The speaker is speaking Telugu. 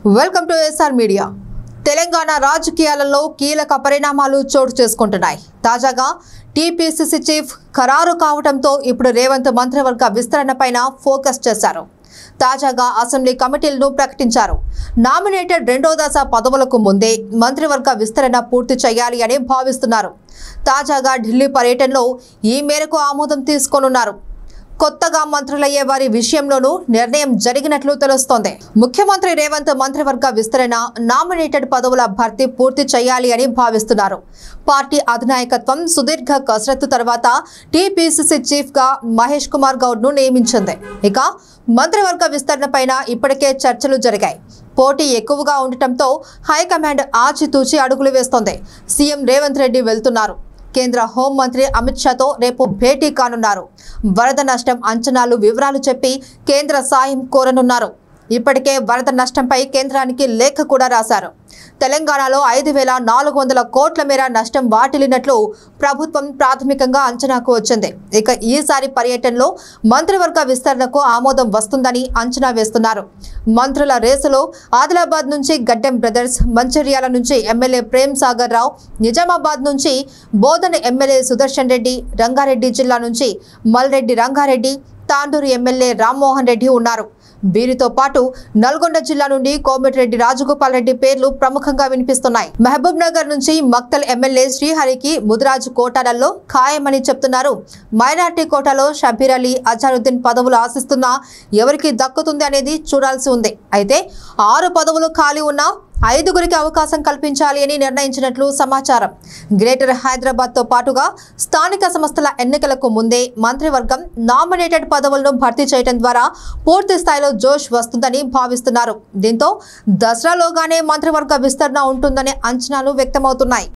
welcome to S R media Telangana రాజకీయాలలో కీలక పరిణామాలు చోటు చేసుకుంటున్నాయి తాజాగా టీపీసీసీ చీఫ్ ఖరారు కావడంతో ఇప్పుడు రేవంత్ మంత్రివర్గ విస్తరణపైన ఫోకస్ చేశారు తాజాగా అసెంబ్లీ కమిటీలను ప్రకటించారు నామినేటెడ్ రెండో దశ పదవులకు ముందే మంత్రివర్గ విస్తరణ పూర్తి చేయాలి అని భావిస్తున్నారు తాజాగా ఢిల్లీ పర్యటనలో ఈ మేరకు ఆమోదం తీసుకోనున్నారు కొత్తగా మంత్రులయ్యే వారి విషయంలోనూ నిర్ణయం జరిగినట్లు తెలుస్తోంది ముఖ్యమంత్రి రేవంత్ మంత్రివర్గ విస్తరణ నామినేటెడ్ పదవుల భర్తీ పూర్తి చేయాలి అని భావిస్తున్నారు పార్టీ అధినాయకత్వం సుదీర్ఘ కసరత్తు తర్వాత టీపీసీసీ చీఫ్ గా మహేష్ కుమార్ గౌడ్ ను నియమించింది ఇక మంత్రివర్గ విస్తరణ పైన ఇప్పటికే చర్చలు జరిగాయి పోటీ ఎక్కువగా ఉండటంతో హైకమాండ్ ఆచితూచి అడుగులు వేస్తోంది సీఎం రేవంత్ రెడ్డి వెళ్తున్నారు కేంద్ర హోంమంత్రి అమిత్ షాతో రేపు భేటీ కానున్నారు వరద నష్టం అంచనాలు వివరాలు చెప్పి కేంద్ర సాయం కోరనున్నారు ఇప్పటికే వరద నష్టంపై కేంద్రానికి లేఖ కూడా రాశారు తెలంగాణలో ఐదు వేల నాలుగు వందల కోట్ల మేర నష్టం వాటిల్లినట్లు ప్రభుత్వం ప్రాథమికంగా అంచనాకు వచ్చింది ఇక ఈసారి పర్యటనలో మంత్రివర్గ విస్తరణకు ఆమోదం వస్తుందని అంచనా వేస్తున్నారు మంత్రుల రేసులో ఆదిలాబాద్ నుంచి గడ్డెం బ్రదర్స్ మంచిర్యాల నుంచి ఎమ్మెల్యే ప్రేమ్ సాగర్ రావు నిజామాబాద్ నుంచి బోధన ఎమ్మెల్యే సుదర్శన్ రెడ్డి రంగారెడ్డి జిల్లా నుంచి మల్రెడ్డి రంగారెడ్డి తాండూరు ఎమ్మెల్యే రామ్మోహన్ రెడ్డి ఉన్నారు వీరితో పాటు నల్గొండ జిల్లా నుండి కోమటిరెడ్డి రాజగోపాల్ రెడ్డి పేర్లు ప్రముఖంగా వినిపిస్తున్నాయి మహబూబ్ నగర్ నుంచి మక్తల్ ఎమ్మెల్యే శ్రీహరికి ముదిరాజు కోటాలలో ఖాయమని చెప్తున్నారు మైనార్టీ కోటాలో షబీర్ అలీ అజారుద్దీన్ పదవులు ఆశిస్తున్నా ఎవరికి దక్కుతుంది అనేది చూడాల్సి ఉంది అయితే ఆరు పదవులు ఖాళీ ఉన్నా ఐదుగురికి అవకాశం కల్పించాలి అని నిర్ణయించినట్లు సమాచారం గ్రేటర్ హైదరాబాద్తో పాటుగా స్థానిక సంస్థల ఎన్నికలకు ముందే మంత్రివర్గం నామినేటెడ్ పదవులను భర్తీ చేయడం ద్వారా పూర్తి స్థాయిలో జోష్ వస్తుందని భావిస్తున్నారు దీంతో దసరాలోగానే మంత్రివర్గ విస్తరణ ఉంటుందనే అంచనాలు వ్యక్తమవుతున్నాయి